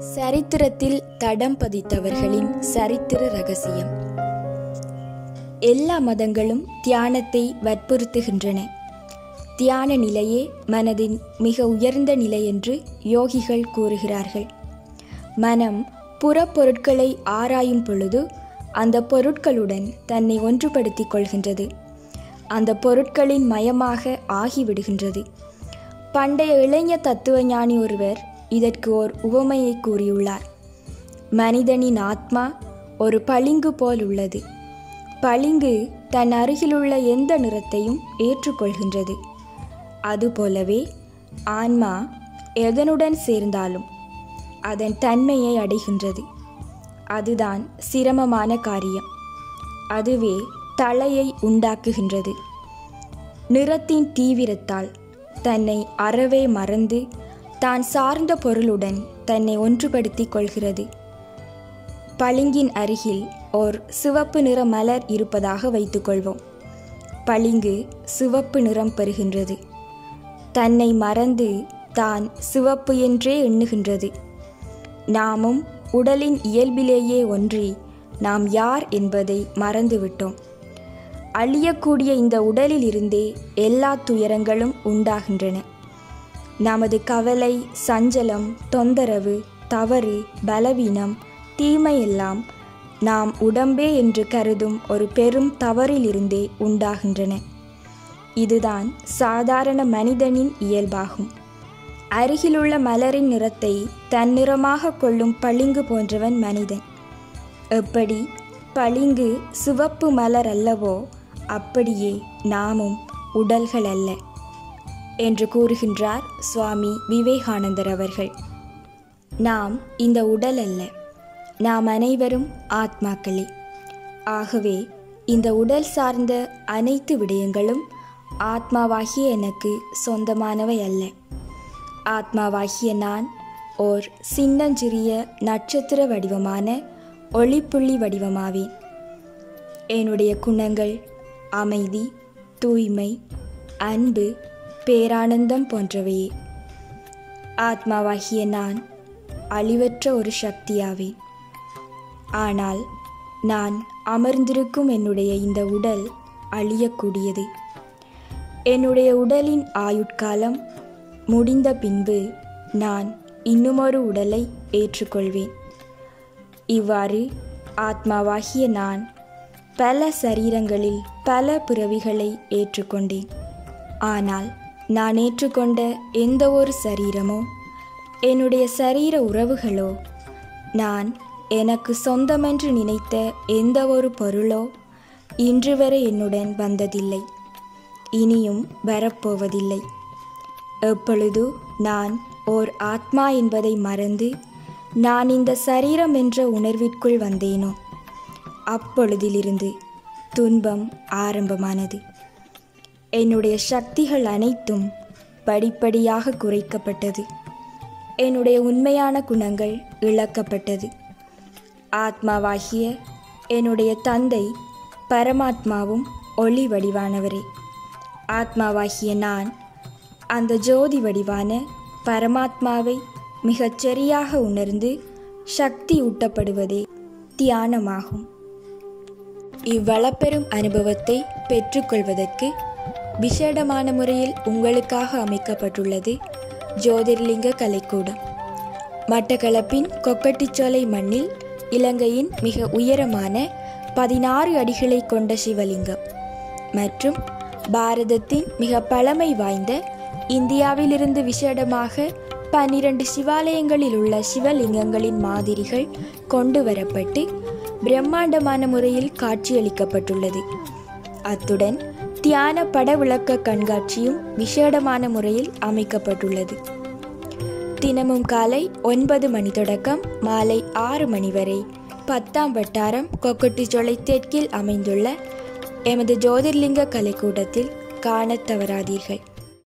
சரித்திரத்தில் தடம் பதித்தவர்களின் சரித்திர ரகசியம் எல்லா மதங்களும் தியானத்தை வற்புறுத்துகின்றன தியான நிலையே மனதின் மிக உயர்ந்த நிலை என்று யோகிகள் கூறுகிறார்கள் மனம் புறப்பொருட்களை ஆராயும் பொழுது அந்த பொருட்களுடன் தன்னை ஒன்றுபடுத்திக் கொள்கின்றது அந்த பொருட்களின் மயமாக ஆகிவிடுகின்றது பண்டைய இளைஞ தத்துவ ஞானி ஒருவர் இதற்கு ஓர் உவமையை கூறியுள்ளார் மனிதனின் ஆத்மா ஒரு பளிங்கு போல் உள்ளது பளிங்கு தன் அருகிலுள்ள எந்த நிறத்தையும் ஏற்றுக்கொள்கின்றது அதுபோலவே ஆன்மா எதனுடன் சேர்ந்தாலும் அதன் தன்மையை அடைகின்றது அதுதான் சிரமமான காரியம் அதுவே தலையை உண்டாக்குகின்றது நிறத்தின் தீவிரத்தால் தன்னை அறவே மறந்து தான் சார்ந்த பொருளுடன் தன்னை ஒன்றுபடுத்திக் கொள்கிறது பளிங்கின் அருகில் ஓர் சிவப்பு நிற மலர் இருப்பதாக வைத்துக்கொள்வோம் பளிங்கு சிவப்பு நிறம் பெறுகின்றது தன்னை மறந்து தான் சிவப்பு என்றே எண்ணுகின்றது நாமும் உடலின் இயல்பிலேயே ஒன்றி நாம் யார் என்பதை மறந்துவிட்டோம் அழியக்கூடிய இந்த உடலில் இருந்தே எல்லா துயரங்களும் உண்டாகின்றன நமது கவலை சஞ்சலம் தொந்தரவு தவறு பலவீனம் தீமையெல்லாம் நாம் உடம்பே என்று கருதும் ஒரு பெரும் தவறிலிருந்தே உண்டாகின்றன இதுதான் சாதாரண மனிதனின் இயல்பாகும் அருகிலுள்ள மலரின் நிறத்தை தன்னிறமாக கொள்ளும் பளிங்கு போன்றவன் மனிதன் எப்படி பளிங்கு சிவப்பு மலர் அல்லவோ அப்படியே நாமும் உடல்கள் அல்ல என்று கூறுகின்றார் சுவாமி விவேகானந்தர் அவர்கள் நாம் இந்த உடல் அல்ல நாம் அனைவரும் ஆத்மாக்களே ஆகவே இந்த உடல் சார்ந்த அனைத்து விடயங்களும் ஆத்மாவாகிய எனக்கு சொந்தமானவை அல்ல ஆத்மாவாகிய நான் ஓர் சின்னஞ்சிறிய நட்சத்திர வடிவமான ஒளிப்புள்ளி வடிவமாவேன் என்னுடைய குணங்கள் அமைதி தூய்மை அன்பு பேரானந்தம் போன்றவையே ஆத்மாவாகிய நான் அழிவற்ற ஒரு சக்தியாவேன் ஆனால் நான் அமர்ந்திருக்கும் என்னுடைய இந்த உடல் அழியக்கூடியது என்னுடைய உடலின் ஆயுட்காலம் முடிந்த பின்பு நான் இன்னுமொரு உடலை ஏற்றுக்கொள்வேன் இவ்வாறு ஆத்மாவாகிய நான் பல சரீரங்களில் பல பிறவிகளை ஏற்றுக்கொண்டேன் ஆனால் நான் ஏற்றுக்கொண்ட எந்த ஒரு சரீரமோ என்னுடைய சரீர உறவுகளோ நான் எனக்கு சொந்தமென்று நினைத்த எந்த ஒரு பொருளோ இன்று வரை என்னுடன் வந்ததில்லை இனியும் வரப்போவதில்லை எப்பொழுது நான் ஓர் ஆத்மா என்பதை மறந்து நான் இந்த சரீரம் என்ற உணர்விற்குள் வந்தேனோ அப்பொழுதிலிருந்து துன்பம் ஆரம்பமானது என்னுடைய சக்திகள் அனைத்தும் படிப்படியாக குறைக்கப்பட்டது என்னுடைய உண்மையான குணங்கள் இழக்கப்பட்டது ஆத்மாவாகிய என்னுடைய தந்தை பரமாத்மாவும் ஒளி வடிவானவரே ஆத்மாவாகிய நான் அந்த ஜோதி வடிவான பரமாத்மாவை மிகச் சரியாக உணர்ந்து சக்தி ஊட்டப்படுவதே தியானமாகும் இவ்வளப்பெரும் அனுபவத்தை பெற்றுக்கொள்வதற்கு விசேடமான முறையில் உங்களுக்காக அமைக்கப்பட்டுள்ளது ஜோதிர்லிங்க கலைக்கூடம் மட்டக்களப்பின் கொக்கட்டிச்சோலை மண்ணில் இலங்கையின் மிக உயரமான பதினாறு அடிகளை கொண்ட சிவலிங்கம் மற்றும் பாரதத்தின் மிக பழமை வாய்ந்த இந்தியாவிலிருந்து விசேடமாக பன்னிரண்டு சிவாலயங்களில் உள்ள சிவலிங்கங்களின் மாதிரிகள் கொண்டு வரப்பட்டு பிரம்மாண்டமான முறையில் காட்சியளிக்கப்பட்டுள்ளது அத்துடன் தியான பட விளக்க கண்காட்சியும் விசேடமான முறையில் அமைக்கப்பட்டுள்ளது தினமும் காலை ஒன்பது மணி தொடக்கம் மாலை ஆறு மணி வரை பத்தாம் வட்டாரம் கொக்கட்டிச்சோலை தெற்கில் அமைந்துள்ள எமது ஜோதிர்லிங்க கலைக்கூடத்தில் காணத் தவறாதீர்கள்